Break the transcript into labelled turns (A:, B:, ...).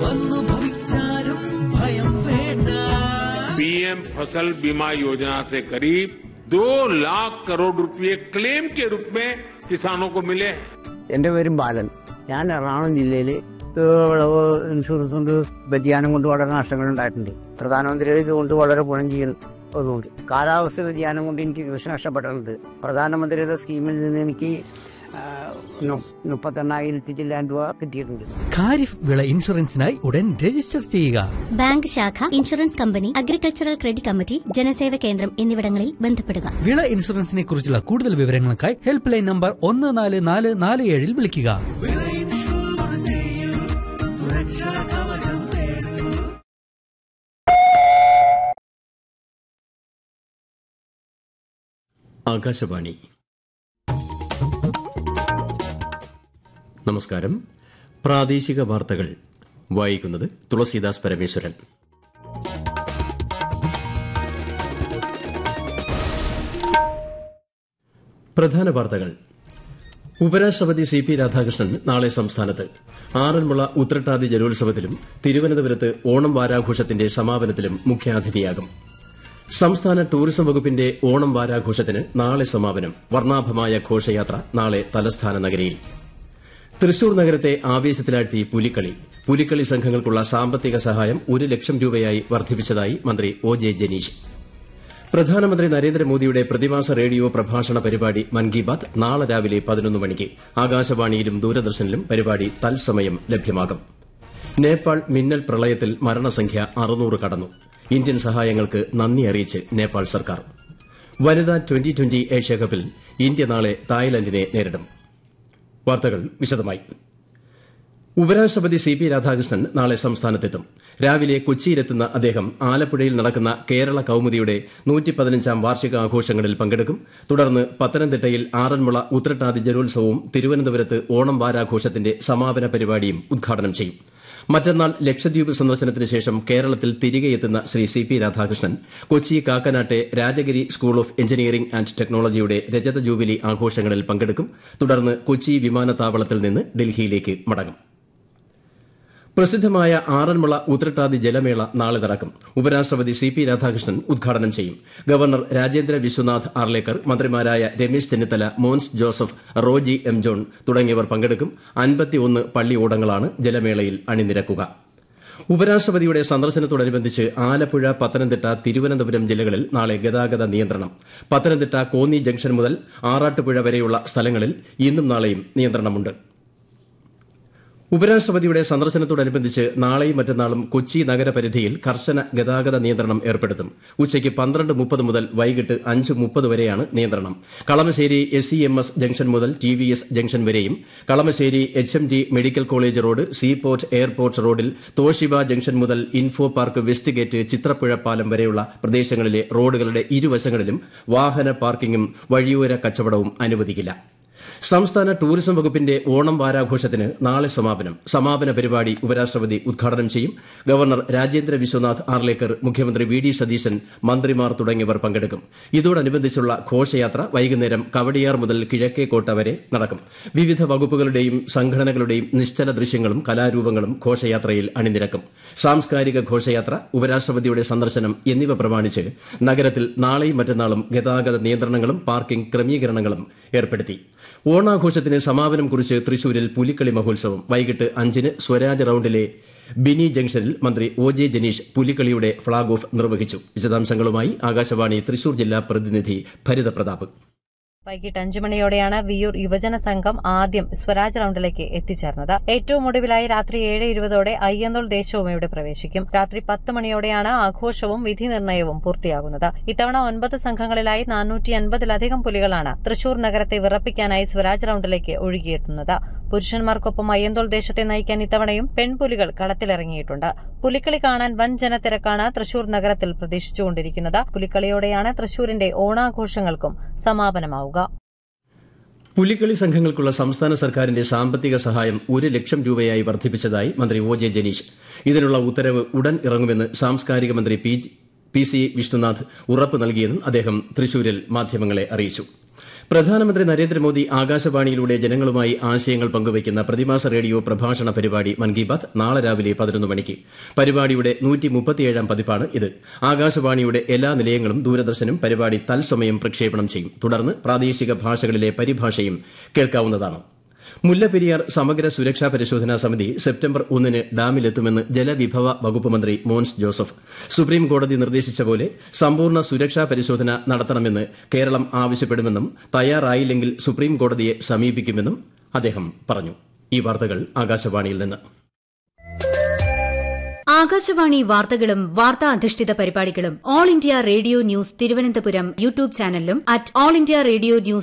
A: വന്നു ഭവിച്ചാലും ഭയം വേണ്ട
B: पीएम फसल बीमा योजना से करीब दो लाख करोड़ रुपए क्लेम के रूप में किसानों को मिले हैं
C: എന്റെ പേരും ബാലൻ ഞാൻ എറണാകുളം ജില്ലയിൽ വിളവ് ഇൻഷുറൻസ് കൊണ്ട് വ്യതിയാനം കൊണ്ട് വളരെ നഷ്ടങ്ങൾ ഉണ്ടായിട്ടുണ്ട് പ്രധാനമന്ത്രിയുടെ ഇതുകൊണ്ട് വളരെ ഗുണം ചെയ്യുന്നതുകൊണ്ട് കാലാവസ്ഥ വ്യതിയാനം കൊണ്ട് എനിക്ക് കൃഷി നഷ്ടപ്പെട്ടിട്ടുണ്ട് പ്രധാനമന്ത്രിയുടെ സ്കീമിൽ നിന്ന് എനിക്ക് ആ, നു- മുപ്പത്തെണ്ണായിരത്തി ചില്ലാൻ രൂപ കിട്ടിയിട്ടുണ്ട്
D: ഖാരിഫ് വിള ഇൻഷുറൻസിനായി ഉടൻ രജിസ്റ്റർ ചെയ്യുക
E: ബാങ്ക് ശാഖ insurance company agricultural credit committee ജനസേവ കേന്ദ്രം എന്നിവിടങ്ങളിൽ ബന്ധപ്പെടുക
D: വിള ഇൻഷുറൻസിനെ കുറിച്ചുള്ള കൂടുതൽ വിവരങ്ങൾക്കായി ഹെൽപ്പ് ലൈൻ നമ്പർ ഒന്ന് നാല് നാല് നാല് ഏഴിൽ വിളിക്കുക
A: വിള ഇൻഷുർ ചെയ്യൂ സുരക്ഷാ കവചം നേടൂ
F: ആകാശവാണി നമസ്കാരം പ്രാദേശിക വാർത്തകൾ വായിക്കുന്നത് തുളസീദാസ് പരമേശ്വരൻ പ്രധാന വാർത്തകൾ ഉപരാഷ്ട്രപതി സി പി രാധാകൃഷ്ണൻ നാളെ സംസ്ഥാനത്ത് ആറന്മുള ഉത്രട്ടാതി ജലോത്സവത്തിലും തിരുവനന്തപുരത്ത് ഓണം വാരാഘോഷത്തിന്റെ സമാപനത്തിലും മുഖ്യാതിഥിയാകും സംസ്ഥാന ടൂറിസം വകുപ്പിന്റെ ഓണം വാരാഘോഷത്തിന് നാളെ സമാപനം വർണ്ണാഭമായ ഘോഷയാത്ര നാളെ തലസ്ഥാന നഗരിയിൽ തൃശൂർ നഗരത്തെ ആവേശത്തിലാഴ്ത്തി പുലിക്കളി പുലിക്കളി സംഘങ്ങൾക്കുള്ള സാമ്പത്തിക സഹായം ഒരു ലക്ഷം രൂപയായി വർദ്ധിപ്പിച്ചതായി മന്ത്രി ഒ ജെ ജനീഷ് പ്രധാനമന്ത്രി നരേന്ദ്രമോദിയുടെ പ്രതിമാസ റേഡിയോ പ്രഭാഷണ പരിപാടി മൻ കി ബാത് നാളെ രാവിലെ പതിനൊന്ന് മണിക്ക് ആകാശവാണിയിലും ദൂരദർശനിലും പരിപാടി തത്സമയം ലഭ്യമാകും നേപ്പാൾ മിന്നൽ പ്രളയത്തിൽ മരണസംഖ്യ അറുന്നൂറ് കടന്നു ഇന്ത്യൻ സഹായങ്ങൾക്ക് നന്ദി അറിയിച്ച് നേപ്പാൾ സർക്കാർ വനിതാ ട്വന്റി ട്വന്റി ഏഷ്യാകപ്പിൽ ഇന്ത്യ നാളെ തായ്ലൻഡിനെ നേരിടും വാർത്തകൾ വിശദമായി ഉപരാഷ്ട്രപതി സി പി രാധാകൃഷ്ണൻ നാളെ സംസ്ഥാനത്തെത്തും രാവിലെ കൊച്ചിയിലെത്തുന്ന അദ്ദേഹം ആലപ്പുഴയിൽ നടക്കുന്ന കേരള കൌമുദിയുടെ നൂറ്റിപ്പതിനഞ്ചാം വാർഷികാഘോഷങ്ങളിൽ പങ്കെടുക്കും തുടർന്ന് പത്തനംതിട്ടയിൽ ആറന്മുള ഉത്രട്ടാതി ജലോത്സവവും തിരുവനന്തപുരത്ത് ഓണം വാരാഘോഷത്തിന്റെ സമാപന പരിപാടിയും ഉദ്ഘാടനം ചെയ്യും മറ്റന്നാൾ ലക്ഷദ്വീപ് സന്ദർശനത്തിന് ശേഷം കേരളത്തിൽ തിരികെ എത്തുന്ന ശ്രീ സി പി രാധാകൃഷ്ണൻ കൊച്ചി കാക്കനാട്ടെ Rajagiri school of engineering and ടെക്നോളജിയുടെ രജത ജൂബിലി ആഘോഷങ്ങളിൽ പങ്കെടുക്കും തുടർന്ന് കൊച്ചി വിമാനത്താവളത്തിൽ നിന്ന് ഡൽഹിയിലേക്ക് മടങ്ങും പ്രസിദ്ധമായ ആറന്മുള ഉത്രട്ടാതി ജലമേള നാളെ നടക്കും ഉപരാഷ്ട്രപതി സി പി രാധാകൃഷ്ണൻ ഉദ്ഘാടനം ചെയ്യും ഗവർണർ രാജേന്ദ്ര വിശ്വനാഥ് ആർലേക്കർ മന്ത്രിമാരായ രമേശ് ചെന്നിത്തല മോൻസ് ജോസഫ് റോജി എം ജോൺ തുടങ്ങിയവർ പങ്കെടുക്കും അൻപത്തിയൊന്ന് പള്ളിയോടങ്ങളാണ് ജലമേളയിൽ അണിനിരക്കുക ഉപരാഷ്ട്രപതിയുടെ സന്ദർശനത്തോടനുബന്ധിച്ച് ആലപ്പുഴ പത്തനംതിട്ട തിരുവനന്തപുരം ജില്ലകളിൽ നാളെ ഗതാഗത നിയന്ത്രണം പത്തനംതിട്ട കോന്നി ജംഗ്ഷൻ മുതൽ ആറാട്ടുപുഴ വരെയുള്ള സ്ഥലങ്ങളിൽ ഇന്നും നാളെയും നിയന്ത്രണമുണ്ട് ഉപരാഷ്ട്രപതിയുടെ സന്ദർശനത്തോടനുബന്ധിച്ച് നാളെയും മറ്റന്നാളും കൊച്ചി നഗരപരിധിയിൽ കർശന ഗതാഗത നിയന്ത്രണം ഏർപ്പെടുത്തും ഉച്ചയ്ക്ക് പന്ത്രണ്ട് മുപ്പത് മുതൽ വൈകിട്ട് അഞ്ച് മുപ്പത് വരെയാണ് നിയന്ത്രണം Kalamassery S C M S junction മുതൽ ടി വി എസ് ജംഗ്ഷൻ വരെയും Kalamassery H M D medical college road seaport airport റോഡിൽ തോഷിബ ജംഗ്ഷൻ മുതൽ info park west gate Chithrapuzha പാലം വരെയുള്ള പ്രദേശങ്ങളിലെ റോഡുകളുടെ ഇരുവശങ്ങളിലും വാഹന പാർക്കിംഗും വഴിയോര കച്ചവടവും അനുവദിക്കില്ല സംസ്ഥാന ടൂറിസം വകുപ്പിന്റെ ഓണം വാരാഘോഷത്തിന് നാളെ സമാപനം സമാപന പരിപാടി ഉപരാഷ്ട്രപതി ഉദ്ഘാടനം ചെയ്യും ഗവർണർ രാജേന്ദ്ര വിശ്വനാഥ് ആർലേക്കർ മുഖ്യമന്ത്രി വി ഡി സതീശൻ മന്ത്രിമാർ തുടങ്ങിയവർ പങ്കെടുക്കും ഇതോടനുബന്ധിച്ചുള്ള ഘോഷയാത്ര വൈകുന്നേരം കവടിയാർ മുതൽ കിഴക്കേക്കോട്ട വരെ നടക്കും വിവിധ വകുപ്പുകളുടെയും സംഘടനകളുടെയും നിശ്ചല ദൃശ്യങ്ങളും കലാരൂപങ്ങളും ഘോഷയാത്രയിൽ അണിനിരക്കും സാംസ്കാരിക ഘോഷയാത്ര ഉപരാഷ്ട്രപതിയുടെ സന്ദർശനം എന്നിവ പ്രമാണിച്ച് നഗരത്തിൽ നാളെയും മറ്റന്നാളും ഗതാഗത നിയന്ത്രണങ്ങളും പാർക്കിംഗ് ക്രമീകരണങ്ങളും ഏർപ്പെടുത്തി ഓണാഘോഷത്തിന് സമാപനം കുറിച്ച് തൃശൂരിൽ പുലിക്കളി മഹോത്സവം വൈകിട്ട് അഞ്ചിന് സ്വരാജ് റൌണ്ടിലെ ബിനി ജംഗ്ഷനിൽ മന്ത്രി ഒ ജെ ജനീഷ് പുലിക്കളിയുടെ ഫ്ളാഗ് ഓഫ് നിർവഹിച്ചു വിശദാംശങ്ങളുമായി ആകാശവാണി തൃശൂർ ജില്ലാ പ്രതിനിധി ഭരിത പ്രതാപ്
G: വൈകിട്ട് അഞ്ചു മണിയോടെയാണ് വിയൂർ യുവജന സംഘം ആദ്യം സ്വരാജ് റൌണ്ടിലേക്ക് എത്തിച്ചേർന്നത് ഏറ്റവും ഒടുവിലായി രാത്രി ഏഴ് ഇരുപതോടെ അയ്യന്തോൾ ദേശവും ഇവിടെ പ്രവേശിക്കും രാത്രി പത്ത് മണിയോടെയാണ് ആഘോഷവും വിധി നിർണയവും പൂർത്തിയാകുന്നത് ഇത്തവണ ഒൻപത് സംഘങ്ങളിലായി നാനൂറ്റി അൻപതിലധികം പുലികളാണ് തൃശൂർ നഗരത്തെ വിറപ്പിക്കാനായി സ്വരാജ് റൌണ്ടിലേക്ക് ഒഴുകിയെത്തുന്നത് പുരുഷന്മാർക്കൊപ്പം അയ്യന്തോൾ ദേശത്തെ നയിക്കാൻ ഇത്തവണയും പെൺപുലികൾ കളത്തിലിറങ്ങിയിട്ടുണ്ട് പുലിക്കളി കാണാൻ വൻ ജനത്തിരക്കാണ് തൃശൂർ നഗരത്തിൽ പ്രതീക്ഷിച്ചുകൊണ്ടിരിക്കുന്നത് പുലിക്കളിയോടെയാണ് തൃശൂരിന്റെ ഓണാഘോഷങ്ങൾക്കും സമാപനമാവുക
F: പുലിക്കളി സംഘങ്ങൾക്കുള്ള സംസ്ഥാന സർക്കാരിന്റെ സാമ്പത്തിക സഹായം ഒരു ലക്ഷം രൂപയായി വർദ്ധിപ്പിച്ചതായി മന്ത്രി ഒ ജെ ജനീഷ് ഇതിനുള്ള ഉത്തരവ് ഉടൻ ഇറങ്ങുമെന്ന് സാംസ്കാരിക മന്ത്രി പി പി സി വിഷ്ണുനാഥ് ഉറപ്പ് നൽകിയെന്നും അദ്ദേഹം തൃശൂരിൽ മാധ്യമങ്ങളെ അറിയിച്ചു പ്രധാനമന്ത്രി നരേന്ദ്രമോദി ആകാശവാണിയിലൂടെ ജനങ്ങളുമായി ആശയങ്ങൾ പങ്കുവയ്ക്കുന്ന പ്രതിമാസ റേഡിയോ പ്രഭാഷണ പരിപാടി മൻ കി ബാത് നാളെ രാവിലെ പതിനൊന്ന് മണിക്ക് പരിപാടിയുടെ നൂറ്റി മുപ്പത്തിയേഴാം പതിപ്പാണ് ഇത് ആകാശവാണിയുടെ എല്ലാ നിലയങ്ങളും ദൂരദർശനും പരിപാടി തത്സമയം പ്രക്ഷേപണം ചെയ്യും തുടർന്ന് പ്രാദേശിക ഭാഷകളിലെ പരിഭാഷയും കേൾക്കാവുന്നതാണ് മുല്ലപ്പെരിയാർ സമഗ്ര സുരക്ഷാ പരിശോധനാ സമിതി സെപ്റ്റംബർ ഒന്നിന് ഡാമിലെത്തുമെന്ന് ജലവിഭവ വകുപ്പ് മന്ത്രി മോൻസ് ജോസഫ് സുപ്രീം കോടതി നിർദ്ദേശിച്ച പോലെ സമ്പൂർണ്ണ സുരക്ഷാ പരിശോധന നടത്തണമെന്ന് കേരളം ആവശ്യപ്പെടുമെന്നും തയ്യാറായില്ലെങ്കിൽ സുപ്രീം കോടതിയെ സമീപിക്കുമെന്നും അദ്ദേഹം പറഞ്ഞു ഈ വാർത്തകൾ ആകാശവാണിയിൽ നിന്ന്
H: ആകാശവാണി വാർത്തകളും വാർത്താ അധിഷ്ഠിത പരിപാടികളും All India Radio news Thiruvananthapuram YouTube ചാനലിലും at All India Radio news